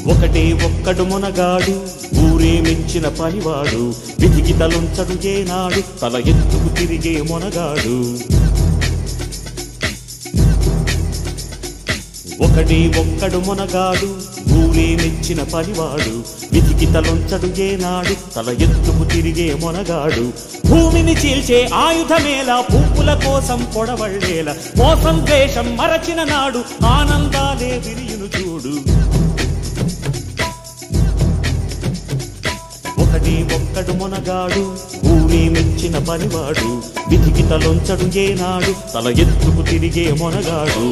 ఒకటే ఒక్కడు మునగాడు ఊరే మెచ్చిన పనివాడు విధికి తలుంచడు ఏనాడు తల ఎత్తుకు తిరిగే మునగాడు ఒకడే ఒక్కడు మునగాడు ఊరే మెచ్చిన పనివాడు విధికి తలొంచడు ఏనాడు తల ఎత్తుకు తిరిగే మొనగాడు భూమిని చీల్చే ఆయుధమేలా పువ్వుల కోసం పొడవళ్ళేల మోసం ద్వేషం మరచిన నాడు ఆనందాలే విరియును చూడు ఒకటి ఒక్కడు మునగాడు ఊరే మెచ్చిన పనివాడు విధికి తలొంచడు ఏనాడు తల ఎత్తుకు తిరిగే మొనగాడు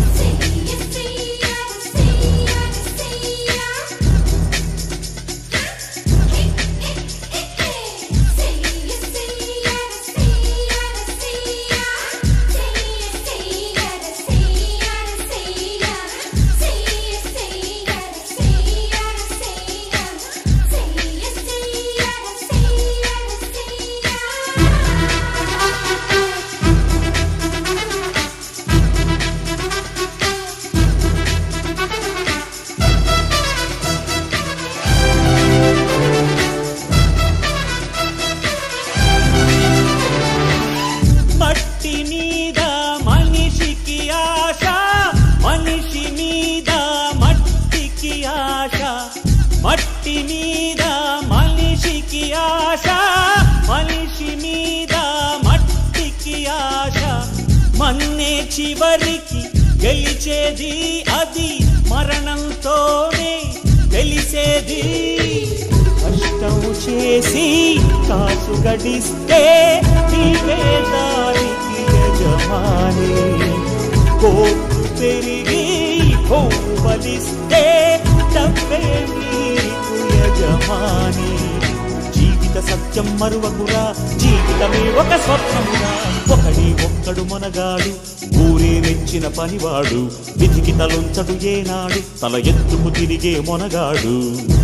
మట్టి మీద మనిషికి ఆశ మనిషి మీద మట్టికి ఆశ మట్టి మీద మనిషికి ఆశ మనిషి మీద మట్టికి ఆశ మన్నే చివరికి గెలిచేది అది మరణంతోనే తెలిసేది కష్టం చేసి కాసు గడిస్తే నీవే దానికి యజమాని కోర్టు పెరిగి బలిస్తే డబ్బే నీకు యజమాని జీవిత సత్యం మరువకురా జీవితమే ఒక స్వప్నమురా ఒకడి ఒక్కడు మొనగాడు ఊరే మెచ్చిన పనివాడు విధికి తలొంచడు ఏనాడు తల ఎత్తుకు తిరిగే మొనగాడు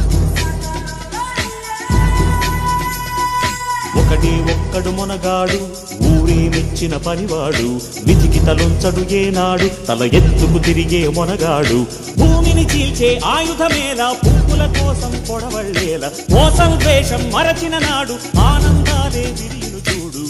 ఒకటి ఒక్కడు మొనగాడు ఊరే మెచ్చిన పనివాడు విధికి తలొంచడు ఏనాడు తల ఎత్తుకు తిరిగే మొనగాడు భూమిని చీల్చే ఆయుధమేలా పువ్వుల కోసం పొడవళ్ళేల మోసం ద్వేషం మరచిన నాడు ఆనందాలే విరియును చూడు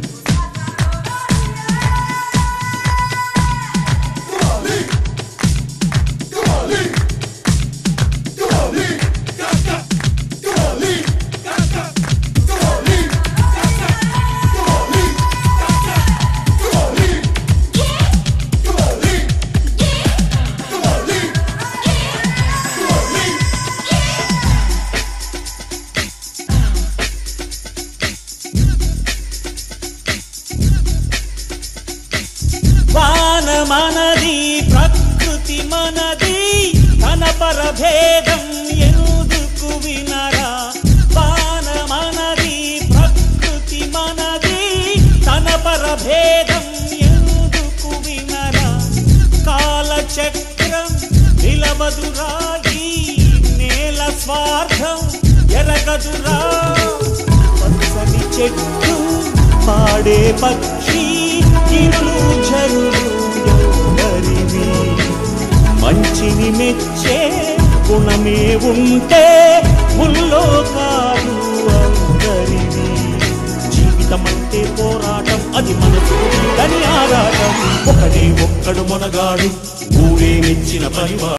వాన మనది ప్రకృతి మనది తన పరభేదం ఎందుకు వినరా వాన మనది ప్రకృతి మనది తన పరభేదం ఎందుకు వినరా కాలచక్రం నిలవదురా ఈ నేల స్వార్థం ఎరగదురా పచ్చని చెట్టు పాడే పక్షి ఇరులు జరులు ఎవరివి మంచిని మెచ్చే గుణమే ఉంటే ముల్లోకాలు అందరివి జీవితమంటే పోరాటం అది మనసు అని ఆరాటం ఒకడే ఒక్కడు మొనగాడు ఊరే మెచ్చిన పనివాడు